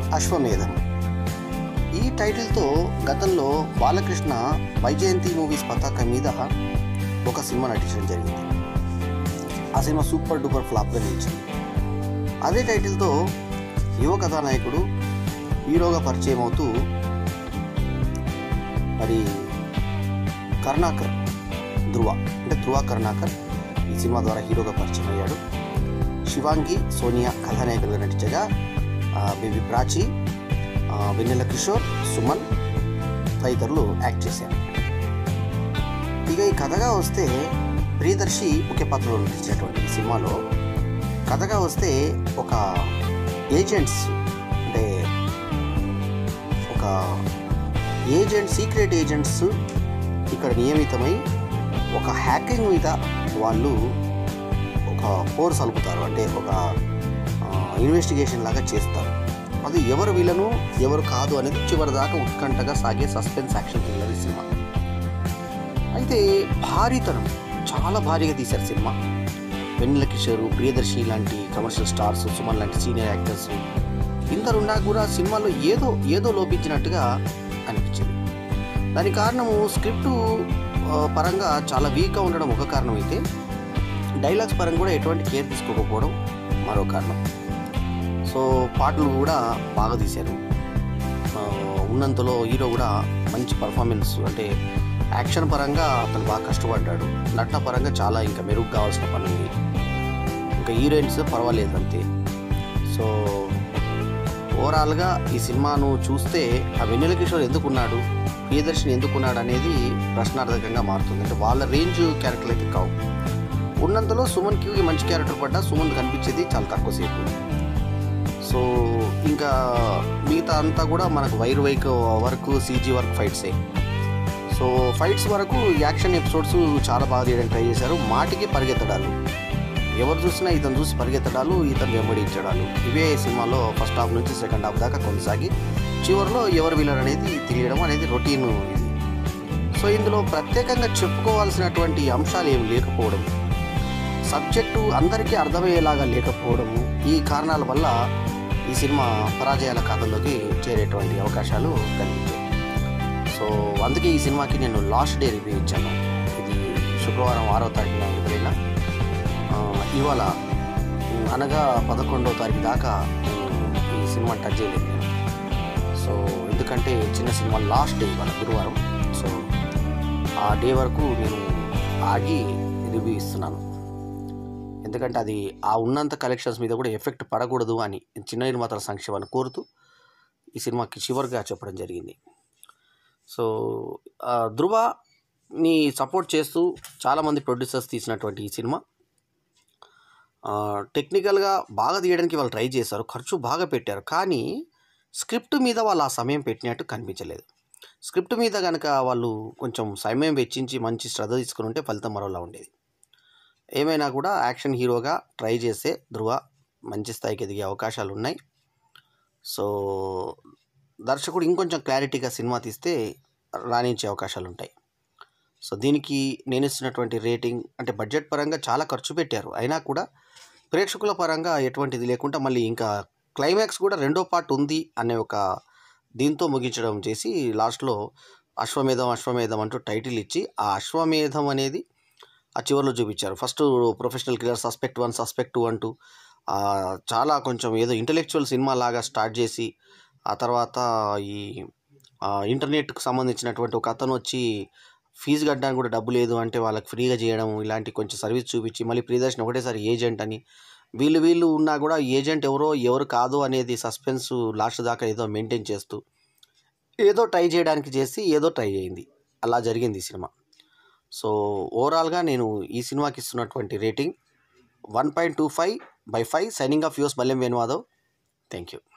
అశ్వమేధం ఈ టైటిల్తో గతంలో బాలకృష్ణ వైజయంతి మూవీస్ పతాకం మీద ఒక సినిమా నటించడం జరిగింది ఆ సినిమా సూపర్ డూపర్ ఫ్లాప్గా నిలిచింది అదే టైటిల్తో యువ కథానాయకుడు హీరోగా పరిచయం అవుతూ మరి కరుణాకర్ ధ్రువ అంటే ధ్రువ కరుణాకర్ ఈ సినిమా ద్వారా హీరోగా పరిచయం అయ్యాడు శివాంగి సోనియా కథానాయకులుగా నటించగా ఆ, బేబీ ప్రాచి ఆ, వెన్నెల కిషోర్ సుమన్ తదితరులు యాక్ట్ చేశారు ఇక ఈ కథగా వస్తే ప్రియదర్శి ముఖ్య పాత్రలో నటించినటువంటి ఈ సినిమాలో కథగా వస్తే ఒక ఏజెంట్స్ అంటే ఒక ఏజెంట్ సీక్రెట్ ఏజెంట్స్ ఇక్కడ నియమితమై ఒక హ్యాకింగ్ మీద వాళ్ళు ఒక పోరు సలుపుతారు అంటే ఒక ఇన్వెస్టిగేషన్ లాగా చేస్తారు అది ఎవరు వీళ్ళను ఎవరు కాదు అనేది చివరి దాకా ఉత్కంఠగా సాగే సస్పెన్స్ యాక్షన్ థ్రిల్లర్ ఈ సినిమా అయితే భారీతనం చాలా భారీగా తీశారు సినిమా వెన్నెల కిషోర్ ప్రియదర్శి లాంటి కమర్షియల్ స్టార్స్ సుమన్ లాంటి సీనియర్ యాక్టర్స్ ఇందరున్నా కూడా సినిమాలో ఏదో ఏదో లోపించినట్టుగా అనిపించింది దానికి కారణము స్క్రిప్టు ఆ, పరంగా చాలా వీక్గా ఉండడం ఒక కారణం అయితే డైలాగ్స్ పరంగా కూడా ఎటువంటి కేర్ తీసుకోకపోవడం మరో కారణం సో పాటలు కూడా బాగా తీశారు ఆ, ఉన్నంతలో హీరో కూడా మంచి పర్ఫార్మెన్స్ అంటే యాక్షన్ పరంగా అతను బాగా కష్టపడ్డాడు నటన పరంగా చాలా ఇంకా మెరుగు కావాల్సిన పని ఉంది ఇంకా హీరోయిన్స్ పర్వాలేదు అంతే సో ఓవరాల్గా ఈ సినిమాను చూస్తే ఆ వెన్నెల కిషోర్ ఎందుకున్నాడు ప్రియదర్శిని ఎందుకున్నాడు అనేది ప్రశ్నార్థకంగా మారుతుంది అంటే వాళ్ళ రేంజ్ క్యారెక్టర్లు అయితే కావు ఉన్నంతలో సుమన్కి మంచి క్యారెక్టర్ పడ్డా సుమన్ కనిపించేది చాలా తక్కువ సేపు సో ఇంకా మిగతా అంతా కూడా మనకు వైర్ వైక్ వర్క్ సీజీ వర్క్ ఫైట్సే సో ఫైట్స్ వరకు యాక్షన్ ఎపిసోడ్స్ చాలా బాగా తీయడానికి ట్రై చేశారు మాటికి పరిగెత్తడాలు ఎవరు చూసినా ఇతను చూసి పరిగెత్తడాలు ఇతను వెంబడించడాలు ఇవే సినిమాలో ఫస్ట్ హాఫ్ నుంచి సెకండ్ హాఫ్ దాకా కొనసాగి చివరిలో ఎవరు విలర్ అనేది తెలియడం అనేది రొటీన్ ఇది సో ఇందులో ప్రత్యేకంగా చెప్పుకోవాల్సినటువంటి అంశాలు ఏమి లేకపోవడం సబ్జెక్టు అందరికీ అర్థమయ్యేలాగా లేకపోవడం ఈ కారణాల వల్ల ఈ సినిమా పరాజయాల ఖాతాలోకి చేరేటువంటి అవకాశాలు కనిపించాయి సో అందుకే ఈ సినిమాకి నేను లాస్ట్ డే రివ్యూ ఇచ్చాను ఇది శుక్రవారం ఆరో తారీఖున విడుదలైన ఆ, ఇవాళ ఉమ్, అనగా పదకొండవ తారీఖు దాకా ఉమ్, ఈ సినిమా టచ్ చేయలేదు నేను సో ఎందుకంటే చిన్న సినిమా లాస్ట్ డే ఇవాళ గురువారం సో ఆ డే వరకు నేను ఆగి రివ్యూ ఇస్తున్నాను ఎందుకంటే అది ఆ ఉన్నంత కలెక్షన్స్ మీద కూడా ఎఫెక్ట్ పడకూడదు అని చిన్న నిర్మాతల సంక్షేమాన్ని కోరుతూ ఈ సినిమాకి చివరిగా చెప్పడం జరిగింది సో ఆ, ధృవని సపోర్ట్ చేస్తూ చాలామంది ప్రొడ్యూసర్స్ తీసినటువంటి ఈ సినిమా ఆ, టెక్నికల్గా బాగా తీయడానికి వాళ్ళు ట్రై చేశారు ఖర్చు బాగా పెట్టారు కానీ స్క్రిప్ట్ మీద వాళ్ళు ఆ సమయం పెట్టినట్టు కనిపించలేదు స్క్రిప్ట్ మీద కనుక వాళ్ళు కొంచెం సమయం వెచ్చించి మంచి శ్రద్ధ తీసుకుని ఉంటే ఫలితం మరోలా ఉండేది ఏమైనా కూడా యాక్షన్ హీరోగా ట్రై చేస్తే ధృవ మంచి స్థాయికి ఎదిగే అవకాశాలు ఉన్నాయి సో దర్శకుడు ఇంకొంచెం క్లారిటీగా సినిమా తీస్తే రాణించే అవకాశాలు ఉంటాయి సో దీనికి నేను ఇస్తున్నటువంటి రేటింగ్ అంటే బడ్జెట్ పరంగా చాలా ఖర్చు పెట్టారు అయినా కూడా ప్రేక్షకుల పరంగా ఎటువంటిది లేకుండా మళ్ళీ ఇంకా క్లైమాక్స్ కూడా రెండో పార్ట్ ఉంది అనే ఒక దీంతో ముగించడం చేసి లాస్ట్లో అశ్వమేధం అశ్వమేధం అంటూ టైటిల్ ఇచ్చి ఆ అశ్వమేధం అనేది ఆ చివరిలో చూపించారు first professional killer suspect one suspect two అంటూ ఆ, చాలా కొంచెం ఏదో ఇంటలెక్చువల్ సినిమా లాగా స్టార్ట్ చేసి ఆ తర్వాత ఈ ఆ, ఇంటర్నెట్కి సంబంధించినటువంటి ఒక అతను వచ్చి ఫీజు కట్టడానికి కూడా డబ్బు లేదు అంటే వాళ్ళకి ఫ్రీగా చేయడం ఇలాంటి కొంచెం సర్వీస్ చూపించి మళ్ళీ ప్రియదర్శన్ ఒకటేసారి ఏజెంట్ అని వీళ్ళు వీళ్ళు ఉన్నా కూడా ఏజెంట్ ఎవరో ఎవరు కాదు అనేది సస్పెన్స్ లాస్ట్ దాకా ఏదో మెయింటైన్ చేస్తూ ఏదో ట్రై చేయడానికి చేసి ఏదో ట్రై చేయింది అలా జరిగింది ఈ సినిమా సో ఓవరాల్గా నేను ఈ సినిమాకి ఇస్తున్నటువంటి rating one point two five by five signing off yours Mallem వేణువాదవ్ థ్యాంక్ యూ